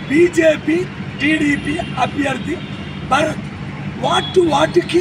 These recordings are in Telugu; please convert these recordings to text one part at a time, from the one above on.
బీజేపీ టీడీపీ అభ్యర్థి భరత్ వాటి వాటికి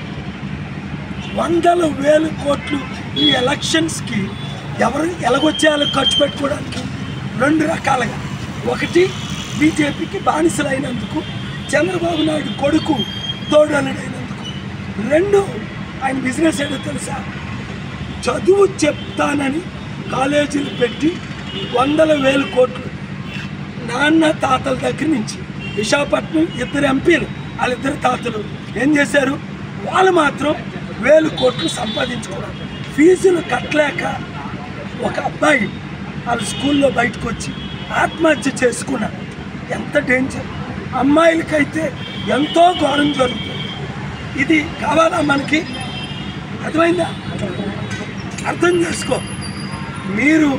వందల వేల కోట్లు ఈ ఎలక్షన్స్కి ఎవరు ఎలాగొచ్చేయాలో ఖర్చు పెట్టుకోవడానికి రెండు రకాలుగా ఒకటి బీజేపీకి బానిసలైనందుకు చంద్రబాబు నాయుడు కొడుకు తోడలుడైనందుకు రెండు ఆయన బిజినెస్ ఏంటో తెలుసా చదువు చెప్తానని కాలేజీలు పెట్టి వందల వేల కోట్లు నాన్న తాతల దగ్గర నుంచి విశాఖపట్నం ఇద్దరు ఎంపీలు వాళ్ళిద్దరు తాతలు ఏం చేశారు వాళ్ళు మాత్రం వేలు కోట్లు సంపాదించుకున్నారు ఫీజులు కట్టలేక ఒక అబ్బాయి వాళ్ళ స్కూల్లో బయటకు వచ్చి ఆత్మహత్య చేసుకున్నారు ఎంత డేంజర్ అమ్మాయిలకైతే ఎంతో ఘోరం జరుగుతుంది ఇది కావాలా మనకి అర్థమైందా అర్థం చేసుకో మీరు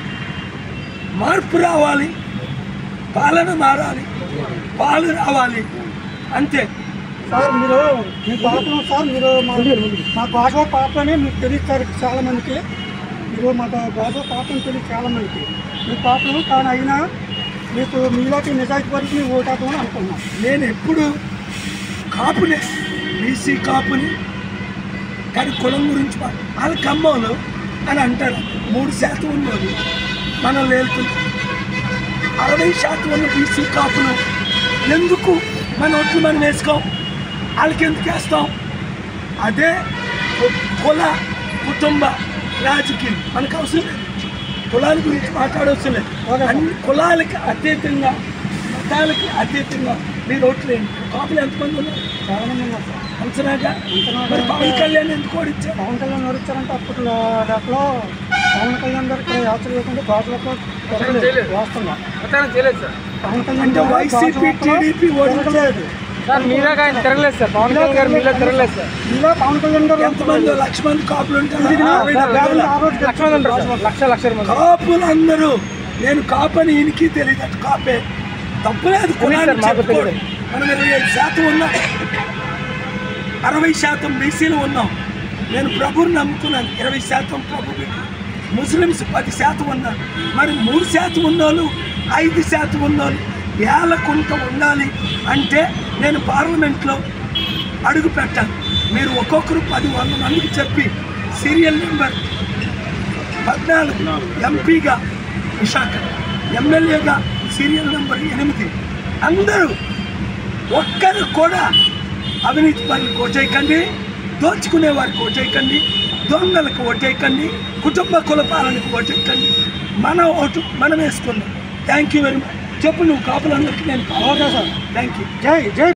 మార్పు రావాలి పాలన మారాలి పాలు రావాలి అంతే సార్ మీరు మీ పాపం సార్ మీరు మా మా గోడవ పాపని మీకు తెలియదు సార్ చాలా మందికి మీరు మా గోడవ పాపని తెలియదు చాలా మందికి మీ పాపం కానీ అయినా మీకు మీలోకి నిజాయితీ వరకు మేము ఓటాడమని అనుకున్నాం నేను ఎప్పుడు కాపునే బీసీ కాపుని కానీ కులం గురించి మా- వాళ్ళ ఖమ్మంలో అని అంటారు మూడు శాతం ఉన్నది మనం వెళ్తున్నాం అరవై శాతం ఉన్న బీసీ కాపులు ఎందుకు మన ఓట్లు మనం వేసుకోం వాళ్ళకి ఎందుకు వేస్తాం అదే కు- కుల కుటుంబ రాజకీయం మనకు అవసరం లేదు కులాల గురించి మాట్లాడవసరం లేదు అన్ని కులాలకి అతీతంగా మతాలకి అతీతంగా మీరు ఓట్లు వేయండి కాపులు ఎంతమంది ఉన్నారు చాలా మంది ఉన్నారు సార్ అంచనాగా అంచనాగా మరి పవన్ కళ్యాణ్ ఎందుకు ఓడించారు పవన్ కళ్యాణ్ నడుస్తారంటే అప్పట్లో దాంట్లో పవన్ కళ్యాణ్ గారు ఇక్కడ యాత్ర లేకుండా గోడలకు వస్తున్నా ప్రచారం చేయలేదు సార్ పవన్ కళ్యాణ్ అంటే గారు వైసీపీ గాజువాకలో టీడీపీ ఓడించారు తిరగలేదు. సార్ మీలాగా ఆయన తిరగలేదు సార్ పవన్ కళ్యాణ్ గారు మీలా తిరగలేదు సార్ ఇలా పవన్ కళ్యాణ్ గారు ఎంతమంది లక్ష మంది కాపులు ఉంటారు తిరిగినా అరవై సార్, డెబ్బై వేల. ఆ రోజు లక్ష మంది ఉంటారు సార్ లక్ష లక్షల మంది కాపులు అందరూ నేను కాపని ఈయనకి తెలియదు అటు కాపే తప్పులేదు కులాన్ని సార్, మాకు చెప్పుకోడు మనం ఇరవై ఐదు శాతం ఉన్నాం అరవై శాతం బీసీలు ఉన్నాం నేను ప్రభుని నమ్ముకున్నాను ఇరవై శాతం ప్రభు బిడ్డలు. ముస్లిమ్స్ పది శాతం ఉన్నారు మరి మూడు శాతం ఉన్నోళ్ళు ఐదు శాతం ఉన్నోళ్ళు ఏళ్ళకుంట ఉండాలి అంటే నేను పార్లమెంట్లో అడుగు పెట్టాను మీరు ఒక్కొక్కరు పది వంద మందికి చెప్పి సీరియల్ నెంబర్ పద్నాలుగు ఎంపీగా విశాఖ ఎమ్మెల్యేగా సీరియల్ నెంబర్ ఎనిమిది అందరూ ఒక్కరు కూడా అవినీతి పనులకు ఓటేయకండి దోచుకునే వారికి ఓటేయకండి దొంగలకు ఓటేయకండి కుటుంబ కులపాలనకు ఓటేయకండి మన ఓటు మనం వేసుకుందాం థ్యాంక్ యూ వెరీ మచ్ చెప్పు నువ్వు కాపులందరికీ నేను ఓకే సార్ థ్యాంక్ యూ జై జై